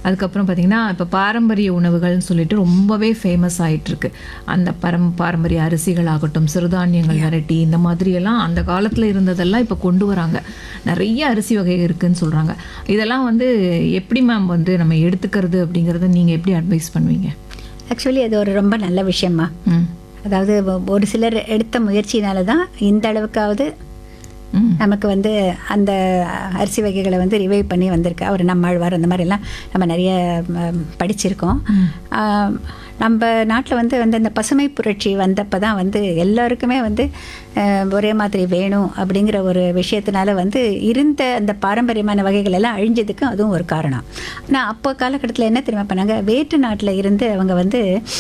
அதுக்கப்புறம் பார்த்தீங்கன்னா இப்போ பாரம்பரிய உணவுகள்னு சொல்லிட்டு ரொம்பவே ஃபேமஸ் ஆயிட்டு இருக்கு அந்த பரம் பாரம்பரிய அரிசிகள் ஆகட்டும் சிறுதானியங்கள் வெரைட்டி இந்த மாதிரியெல்லாம் அந்த காலத்தில் இருந்ததெல்லாம் இப்போ கொண்டு வராங்க நிறைய அரிசி வகை இருக்குன்னு சொல்கிறாங்க இதெல்லாம் வந்து எப்படி மேம் வந்து நம்ம எடுத்துக்கிறது அப்படிங்கிறத நீங்கள் எப்படி அட்வைஸ் பண்ணுவீங்க ஆக்சுவலி அது ஒரு ரொம்ப நல்ல விஷயமா ம் அதாவது ஒ- ஒரு சிலர் எடுத்த முயற்சியினால தான் இந்த அளவுக்காவது ம் நமக்கு வந்து அந்த அரிசி வகைகளை வந்து ரிவைவ் பண்ணி வந்திருக்கு அவர் நம்மாழ்வார் அந்த மாதிரிலாம் நம்ம நிறைய ம், படிச்சிருக்கோம் ஆம், நம்ம நாட்டில் வந்து வந்து இந்த பசுமை புரட்சி வந்தப்போ தான் வந்து எல்லாருக்குமே வந்து அஹ், ஒரே மாதிரி வேணும் அப்படிங்கிற ஒரு விஷயத்தினால வந்து இருந்த அந்த பாரம்பரியமான வகைகள் எல்லாம் அழிஞ்சதுக்கும் அதுவும் ஒரு காரணம் ஆனால் அப்போ காலகட்டத்தில் என்ன தெரியுமா பண்ணாங்க வேற்று நாட்டில் இருந்து அவங்க வந்து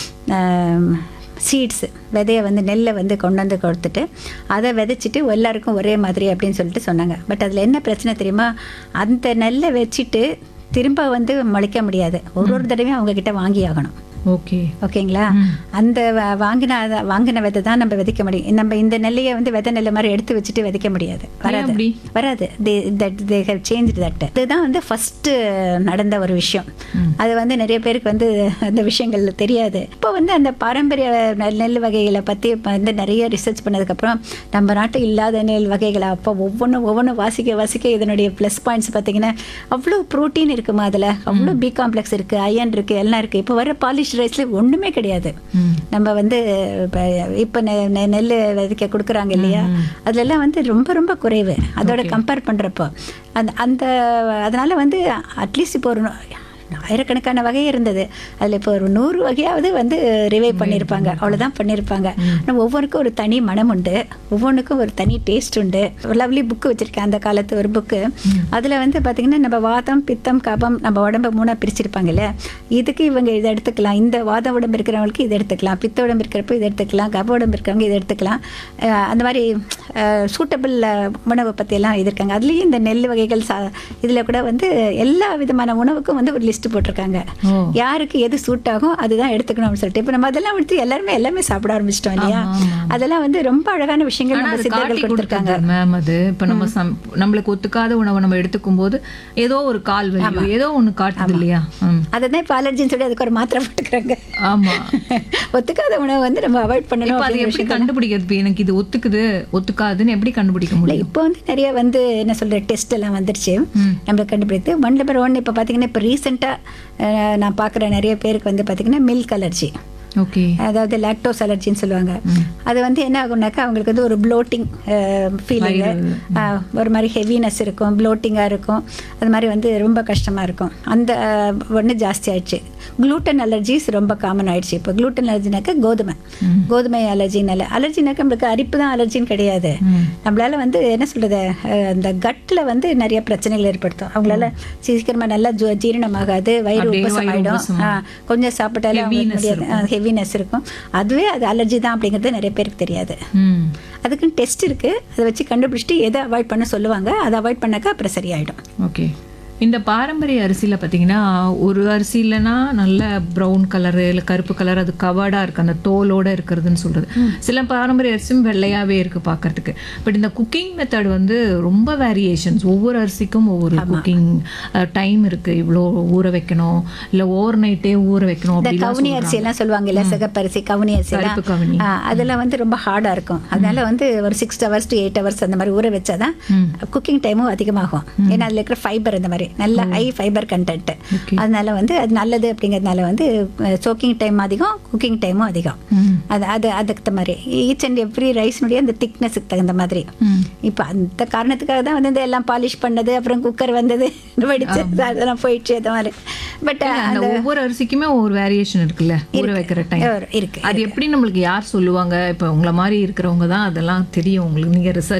சீட்ஸ் விதையை வந்து நெல்லை வந்து கொண்டு வந்து கொடுத்துட்டு அதை விதைச்சிட்டு எல்லாருக்கும் ஒரே மாதிரி அப்படின்னு சொல்லிட்டு சொன்னாங்க பட் அதில் என்ன பிரச்சனை தெரியுமா அந்த நெல்லை வச்சுட்டு திரும்ப வந்து முளைக்க முடியாது ஒரு ஒரு தடவையும் அவங்க கிட்ட வாங்கி ஆகணும் ஓகே ஓகேங்களா அந்த வ- வாங்கின அத- வாங்கின விதை தான் நம்ம விதைக்க முடியும் நம்ம இந்த நெல்லையை வந்து விதை நெல்லை மாதிரி எடுத்து வச்சுட்டு விதைக்க முடியாது வராது அப்படி? வராது that they have change that இதுதான் வந்து ஃபர்ஸ்ட் நடந்த ஒரு விஷயம் அது வந்து நிறைய பேருக்கு வந்து அந்த விஷயங்கள் தெரியாது இப்போ வந்து அந்த பாரம்பரிய நெல் நெல் வகைகளை பற்றி வந்து நிறைய ரிசர்ச் பண்ணதுக்கப்புறம் நம்ம நாட்டில் இல்லாத நெல் வகைகளை அப்போ ஒவ்வொன்றும் ஒவ்வொன்றும் வாசிக்க வாசிக்க இதனுடைய ப்ளஸ் பாயிண்ட்ஸ் பார்த்தீங்கன்னா அவ்வளோ ப்ரோட்டீன் இருக்குமா அதில் அவ்வளோ பி காம்ப்ளெக்ஸ் இருக்குது அயன் இருக்குது எல்லாம் இருக்குது இப்போ வர பாலிஷ் ரைஸில் ஒன்றுமே கிடையாது ம் நம்ம வந்து இப்போ இப்போ நெல் விதைக்க கொடுக்குறாங்க இல்லையா அதுலலாம் வந்து ரொம்ப ரொம்ப குறைவு அதோட கம்பேர் பண்ணுறப்போ அந்த அந்த அதனால் வந்து அட்லீஸ்ட் இப்போ ஒரு ஆயிரக்கணக்கான வகை இருந்தது அதில் இப்போ ஒரு நூறு வகையாவது வந்து ரிவைவ் பண்ணியிருப்பாங்க அவ்வளோதான் பண்ணியிருப்பாங்க ஆனால் ஒவ்வொருக்கும் ஒரு தனி மனம் உண்டு ஒவ்வொன்றுக்கும் ஒரு தனி டேஸ்ட் உண்டு ஒரு லவ்லி புக்கு வச்சுருக்கேன் அந்த காலத்து ஒரு புக்கு அதில் வந்து பார்த்திங்கன்னா நம்ம வாதம் பித்தம் கபம் நம்ம உடம்ப மூணாக பிரிச்சிருப்பாங்கல்ல இதுக்கு இவங்க இதை எடுத்துக்கலாம் இந்த வாத உடம்பு இருக்கிறவங்களுக்கு இதை எடுத்துக்கலாம் பித்த உடம்பு இருக்கிறப்ப இதை எடுத்துக்கலாம் கப உடம்பு இருக்கிறவங்க இதை எடுத்துக்கலாம் அஹ் அந்த மாதிரி சூட்டபிள் உணவை பற்றியெல்லாம் இது இருக்காங்க அதுலேயும் இந்த நெல் வகைகள் சா இதில் கூட வந்து எல்லா விதமான உணவுக்கும் வந்து ஒரு லிஸ்ட் போட்டிருக்காங்க ஓ யாருக்கு எது சூட் ஆகும் அதுதான் எடுத்துக்கணும்னு சொல்லிட்டு இப்போ நம்ம அதெல்லாம் எடுத்து எல்லாருமே எல்லாமே சாப்பிட ஆரம்பிச்சிட்டோம் இல்லையா அதெல்லாம் வந்து ரொம்ப அழகான விஷயங்கள் ஆனா நம்ம அது சித்தர்கள் காட்டி கொடுத்துருக்காங்க கொடுத்துருக்காங்க மேம் அது இப்ப நம்ம சம்- நம்மளுக்கு ஒத்துக்காத உணவை நம்ம எடுத்துக்கும் போது ஏதோ ஒரு கால் வலியோ ஏதோ ஒண்ணு காட்டுது இல்லையா ம். அதை தான் இப்போ அலர்ஜின்னு சொல்லி அதுக்கு ஒரு மாத்திரை போட்டுக்கிறாங்க ஆமா ஒத்துக்காத உணவை வந்து நம்ம அவாய்ட் பண்ணணும் இப்ப அது அப்படிங்கிற எப்படி கண்டுபிடிக்கிறது இப்ப எனக்கு இது ஒத்துக்குது ஒத்துக்காதுன்னு எப்படி கண்டுபிடிக்க முடியும் இப்போ வந்து நிறைய வந்து என்ன சொல்ற டெஸ்ட் எல்லாம் வந்துருச்சு ம். நம்ம கண்டுபிடித்து ஒன் நம்பர் ஒன் இப்போ பார்த்தீங்கன்னா இப்போ ரீசெண்டாக நான் பார்க்குற நிறைய பேருக்கு வந்து பார்த்தீங்கன்னா மில்க் அலர்ஜி ஓகே அதாவது லாக்டோஸ் அலர்ஜின்னு சொல்லுவாங்க அது வந்து என்ன ஆகும்னாக்கா அவங்களுக்கு வந்து ஒரு ப்ளோட்டிங் ஃபீலிங்கு ஒரு மாதிரி ஹெவினஸ் இருக்கும் ப்ளோட்டிங்காக இருக்கும் அது மாதிரி வந்து ரொம்ப கஷ்டமாக இருக்கும் அந்த ஒன்று ஜாஸ்தி ஆயிடுச்சு குளூட்டன் அலர்ஜிஸ் ரொம்ப காமன் ஆயிடுச்சு இப்போ குளூட்டன் அலர்ஜினாக்கா கோதுமை கோதுமை அலர்ஜினால அலர்ஜினாக்கா நம்மளுக்கு அரிப்பு தான் அலர்ஜின்னு கிடையாது நம்மளால வந்து என்ன சொல்றது அஹ், அந்த கட்டில் வந்து நிறைய பிரச்சனைகள் ஏற்படுத்தும் அவங்களால சீக்கிரமாக நல்லா ஜு- ஜீரணமாகாது வயிறு அப்படியே உப்பசம் வயிறு ஆகிடும் உப்பசமா. கொஞ்சம் சாப்பிட்டாலே அவங்களுக்கு Heaviness முடியாது ஹெவினஸ் இருக்கும் அதுவே அது அலர்ஜி தான் அப்படிங்கிறது நிறைய பேருக்கு தெரியாது ம் அதுக்குன்னு டெஸ்ட் இருக்குது அதை வச்சு கண்டுபிடிச்சிட்டு எதை அவாய்ட் பண்ண சொல்லுவாங்க அதை அவாய்ட் பண்ணாக்கா அப்புறம் சரியாயிடும் ஓகே இந்த பாரம்பரிய அரிசியில் பார்த்தீங்கன்னா ஒரு அரிசி இல்லைன்னா நல்ல ப்ரௌன் கலரு இல்லை கருப்பு கலர் அது கவர்டாக இருக்குது அந்த தோலோட இருக்கிறதுன்னு சொல்கிறது சில பாரம்பரிய அரிசியும் வெள்ளையாகவே இருக்குது பார்க்கறதுக்கு பட் இந்த குக்கிங் மெத்தட் வந்து ரொம்ப வேரியேஷன்ஸ் ஒவ்வொரு அரிசிக்கும் ஒவ்வொரு குக்கிங் டைம் இருக்குது இவ்வளோ ஊற வைக்கணும் இல்லை ஓவர் நைட்டே ஊற வைக்கணும் இந்த அப்படிலாம் கவுனி அரிசி எல்லாம் சொல்லுவாங்க இல்ல சிகப்பரிசி கவுனி அரிசி எல்லாம் கருப்பு கவுனி. ஆ, அதெல்லாம் வந்து ரொம்ப ஹார்டா இருக்கும் அதனால வந்து ஒரு six hours to eight hours அந்த மாதிரி ஊற வச்சாதான் குக்கிங் டைமும் அதிகமாகும் ஏன்னா அதுல இருக்கிற ஃபைபர் அந்த மாதிரி நல்ல ஹை ஃபைபர் கண்டென்ட் Okay. அதனால வந்து அது நல்லது அப்படிங்கிறதுனால வந்து சோக்கிங் டைம் அதிகம் குக்கிங் டைமும் அதிகம் ம். அது அது அதுக்கு தகுந்த மாதிரி ஈச் அண்ட் எவ்ரி ரைஸ்னுடைய அந்த திக்னஸுக்கு தகுந்த மாதிரி ம். இப்போ அந்த காரணத்துக்காக தான் வந்து இந்த எல்லாம் பாலிஷ் பண்ணது அப்புறம் குக்கர் வந்தது வடிச்சு அதெல்லாம் போயிடுச்சு அந்த மாதிரி பட் அந்த ஒவ்வொரு அரிசிக்குமே ஒவ்வொரு வேரியேஷன் இருக்குல்ல ஊற வைக்கிற டைம் இருக்கு அது எப்படி நம்மளுக்கு யார் சொல்லுவாங்க இப்போ உங்களை மாதிரி இருக்கிறவங்க தான் அதெல்லாம் தெரியும் உங்களுக்கு நீங்கள் ரிசர்ச்